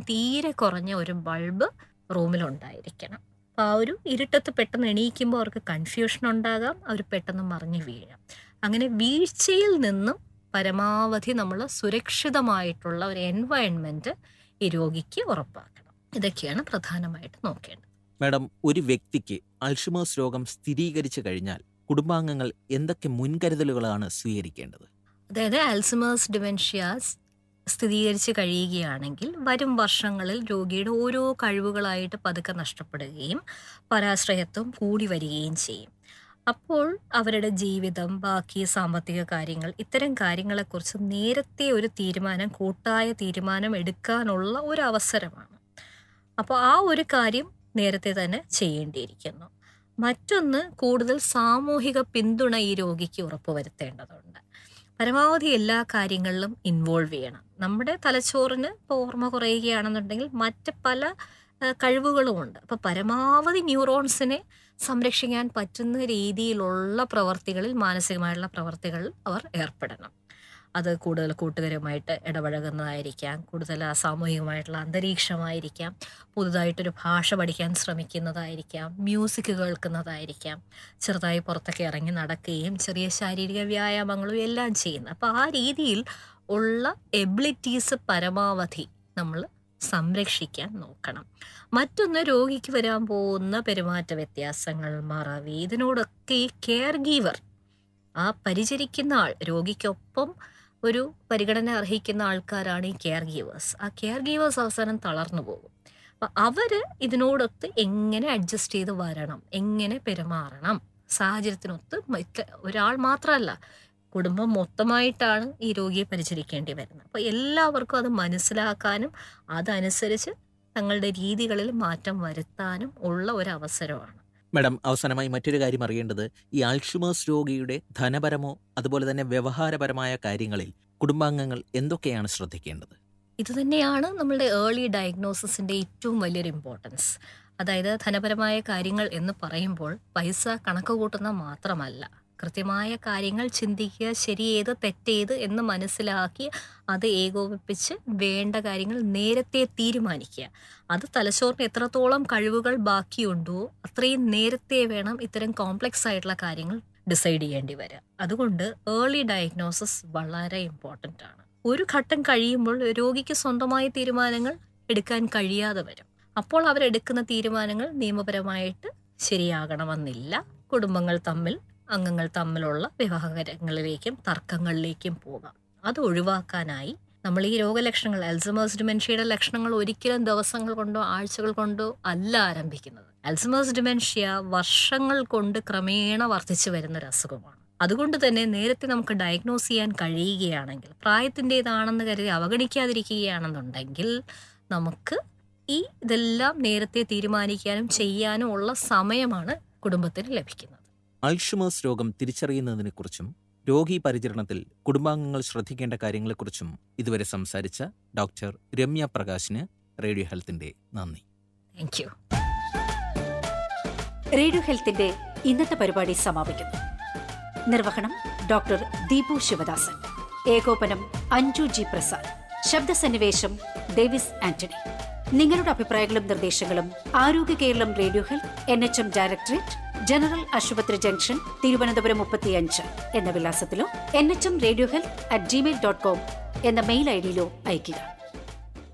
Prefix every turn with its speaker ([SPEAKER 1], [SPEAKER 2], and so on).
[SPEAKER 1] തീരെ കുറഞ്ഞ ഒരു ബൾബ് റൂമിലുണ്ടായിരിക്കണം അപ്പോൾ ആ ഒരു ഇരുട്ടത്ത് പെട്ടെന്ന് എണീക്കുമ്പോൾ അവർക്ക് കൺഫ്യൂഷൻ ഉണ്ടാകാം അവർ പെട്ടെന്ന് മറിഞ്ഞ് വീഴാം അങ്ങനെ വീഴ്ചയിൽ നിന്നും പരമാവധി നമ്മൾ സുരക്ഷിതമായിട്ടുള്ള ഒരു എൻവയൺമെൻറ്റ് ഈ രോഗിക്ക് ഉറപ്പാക്കണം ഇതൊക്കെയാണ് പ്രധാനമായിട്ട് നോക്കേണ്ടത്
[SPEAKER 2] മാഡം ഒരു വ്യക്തിക്ക് അൾഷിമേഴ്സ് രോഗം സ്ഥിരീകരിച്ചു കഴിഞ്ഞാൽ കുടുംബാംഗങ്ങൾ എന്തൊക്കെ മുൻകരുതലുകളാണ് സ്വീകരിക്കേണ്ടത്
[SPEAKER 1] അതായത് ആൽസിമേഴ്സ് ഡിമെൻഷ്യാസ് സ്ഥിരീകരിച്ച് കഴിയുകയാണെങ്കിൽ വരും വർഷങ്ങളിൽ രോഗിയുടെ ഓരോ കഴിവുകളായിട്ട് പതുക്കെ നഷ്ടപ്പെടുകയും പരാശ്രയത്വം കൂടി വരികയും ചെയ്യും അപ്പോൾ അവരുടെ ജീവിതം ബാക്കി സാമ്പത്തിക കാര്യങ്ങൾ ഇത്തരം കാര്യങ്ങളെക്കുറിച്ച് നേരത്തെ ഒരു തീരുമാനം കൂട്ടായ തീരുമാനം എടുക്കാനുള്ള ഒരു അവസരമാണ് അപ്പോൾ ആ ഒരു കാര്യം നേരത്തെ തന്നെ ചെയ്യേണ്ടിയിരിക്കുന്നു മറ്റൊന്ന് കൂടുതൽ സാമൂഹിക പിന്തുണ ഈ രോഗിക്ക് ഉറപ്പുവരുത്തേണ്ടതുണ്ട് പരമാവധി എല്ലാ കാര്യങ്ങളിലും ഇൻവോൾവ് ചെയ്യണം നമ്മുടെ തലച്ചോറിന് ഇപ്പോൾ ഓർമ്മ കുറയുകയാണെന്നുണ്ടെങ്കിൽ മറ്റ് പല ആ, കഴിവുകളുമുണ്ട് അപ്പോൾ പരമാവധി ന്യൂറോൺസിനെ സംരക്ഷിക്കാൻ പറ്റുന്ന രീതിയിലുള്ള പ്രവർത്തികളിൽ മാനസികമായിട്ടുള്ള പ്രവർത്തികളിൽ അവർ ഏർപ്പെടണം അത് കൂടുതൽ കൂട്ടുകാരുമായിട്ട് ഇടപഴകുന്നതായിരിക്കാം കൂടുതൽ ആ സാമൂഹികമായിട്ടുള്ള അന്തരീക്ഷമായിരിക്കാം പുതുതായിട്ടൊരു ഭാഷ പഠിക്കാൻ ശ്രമിക്കുന്നതായിരിക്കാം മ്യൂസിക് കേൾക്കുന്നതായിരിക്കാം ചെറുതായി പുറത്തൊക്കെ ഇറങ്ങി നടക്കുകയും ചെറിയ ശാരീരിക വ്യായാമങ്ങളും എല്ലാം ചെയ്യുന്നത് അപ്പോൾ ആ രീതിയിൽ ഉള്ള എബിലിറ്റീസ് പരമാവധി നമ്മൾ സംരക്ഷിക്കാൻ നോക്കണം മറ്റൊന്ന് രോഗിക്ക് വരാൻ പോകുന്ന പെരുമാറ്റ വ്യത്യാസങ്ങൾ മറവി ഇതിനോടൊക്കെ ഈ കെയർ ഗീവർ ആ പരിചരിക്കുന്ന ആൾ രോഗിക്കൊപ്പം ഒരു പരിഗണന അർഹിക്കുന്ന ആൾക്കാരാണ് ഈ കെയർ ഗീവേഴ്സ് ആ കെയർ ഗീവേഴ്സ് അവസാനം തളർന്നു പോകും അപ്പം അവര് ഇതിനോടൊത്ത് എങ്ങനെ അഡ്ജസ്റ്റ് ചെയ്ത് വരണം എങ്ങനെ പെരുമാറണം സാഹചര്യത്തിനൊത്ത് മറ്റ് ഒരാൾ മാത്രമല്ല കുടുംബം മൊത്തമായിട്ടാണ് ഈ രോഗിയെ പരിചരിക്കേണ്ടി വരുന്നത് അപ്പോൾ എല്ലാവർക്കും അത് മനസ്സിലാക്കാനും അതനുസരിച്ച് തങ്ങളുടെ രീതികളിൽ മാറ്റം വരുത്താനും ഉള്ള ഒരു അവസരമാണ്
[SPEAKER 2] മാഡം അവസാനമായി മറ്റൊരു കാര്യം അറിയേണ്ടത് ഈ ആൾഷിമേഴ്സ് രോഗിയുടെ ധനപരമോ അതുപോലെ തന്നെ വ്യവഹാരപരമായ കാര്യങ്ങളിൽ കുടുംബാംഗങ്ങൾ എന്തൊക്കെയാണ് ശ്രദ്ധിക്കേണ്ടത്
[SPEAKER 1] ഇത് തന്നെയാണ് നമ്മളുടെ ഏർലി ഡയഗ്നോസിസിൻ്റെ ഏറ്റവും വലിയൊരു ഇമ്പോർട്ടൻസ് അതായത് ധനപരമായ കാര്യങ്ങൾ എന്ന് പറയുമ്പോൾ പൈസ കണക്ക് കൂട്ടുന്ന മാത്രമല്ല കൃത്യമായ കാര്യങ്ങൾ ചിന്തിക്കുക ശരിയേത് തെറ്റേത് എന്ന് മനസ്സിലാക്കി അത് ഏകോപിപ്പിച്ച് വേണ്ട കാര്യങ്ങൾ നേരത്തെ തീരുമാനിക്കുക അത് തലച്ചോറിന് എത്രത്തോളം കഴിവുകൾ ബാക്കിയുണ്ടോ അത്രയും നേരത്തെ വേണം ഇത്തരം കോംപ്ലക്സ് ആയിട്ടുള്ള കാര്യങ്ങൾ ഡിസൈഡ് ചെയ്യേണ്ടി വരിക അതുകൊണ്ട് ഏർലി ഡയഗ്നോസിസ് വളരെ ഇമ്പോർട്ടൻ്റ് ആണ് ഒരു ഘട്ടം കഴിയുമ്പോൾ രോഗിക്ക് സ്വന്തമായ തീരുമാനങ്ങൾ എടുക്കാൻ കഴിയാതെ വരും അപ്പോൾ അവരെടുക്കുന്ന തീരുമാനങ്ങൾ നിയമപരമായിട്ട് ശരിയാകണമെന്നില്ല കുടുംബങ്ങൾ തമ്മിൽ അംഗങ്ങൾ തമ്മിലുള്ള വ്യവഹാരങ്ങളിലേക്കും തർക്കങ്ങളിലേക്കും പോകാം അത് ഒഴിവാക്കാനായി നമ്മൾ ഈ രോഗലക്ഷണങ്ങൾ അൽസമേഴ്സ് ഡിമെൻഷ്യയുടെ ലക്ഷണങ്ങൾ ഒരിക്കലും ദിവസങ്ങൾ കൊണ്ടോ ആഴ്ചകൾ കൊണ്ടോ അല്ല ആരംഭിക്കുന്നത് അൽസമേഴ്സ് ഡിമെൻഷ്യ വർഷങ്ങൾ കൊണ്ട് ക്രമേണ വർദ്ധിച്ചു വരുന്ന ഒരു അസുഖമാണ് അതുകൊണ്ട് തന്നെ നേരത്തെ നമുക്ക് ഡയഗ്നോസ് ചെയ്യാൻ കഴിയുകയാണെങ്കിൽ പ്രായത്തിൻ്റെതാണെന്ന് കരുതി അവഗണിക്കാതിരിക്കുകയാണെന്നുണ്ടെങ്കിൽ നമുക്ക് ഈ ഇതെല്ലാം നേരത്തെ തീരുമാനിക്കാനും ചെയ്യാനും ഉള്ള സമയമാണ് കുടുംബത്തിന് ലഭിക്കുന്നത്
[SPEAKER 2] അൾഷിമേഴ്സ് രോഗം തിരിച്ചറിയുന്നതിനെക്കുറിച്ചും രോഗി പരിചരണത്തിൽ കുടുംബാംഗങ്ങൾ ശ്രദ്ധിക്കേണ്ട കാര്യങ്ങളെക്കുറിച്ചും ഇതുവരെ സംസാരിച്ച ഡോക്ടർ രമ്യ പ്രകാശിന് റേഡിയോ ഹെൽത്തിന്റെ നന്ദി
[SPEAKER 1] താങ്ക് യു
[SPEAKER 3] റേഡിയോ ഹെൽത്തിന്റെ ഇന്നത്തെ പരിപാടി സമാപിക്കുന്നു നിർവഹണം ഡോക്ടർ ദീപു ശിവദാസൻ ഏകോപനം അഞ്ജു ജി പ്രസാദ് ശബ്ദസന്നിവേശം ഡേവിസ് ആന്റണി നിങ്ങളുടെ അഭിപ്രായങ്ങളും നിർദ്ദേശങ്ങളും Arogya Keralam radio health N H M directorate general ആശുപത്രി ജംഗ്ഷൻ തിരുവനന്തപുരം മുപ്പത്തിയഞ്ച് എന്ന വിലാസത്തിലോ N H M radio health at Gmail dot com എന്ന മെയിൽ ഐ ഡിയിലോ അയയ്ക്കുക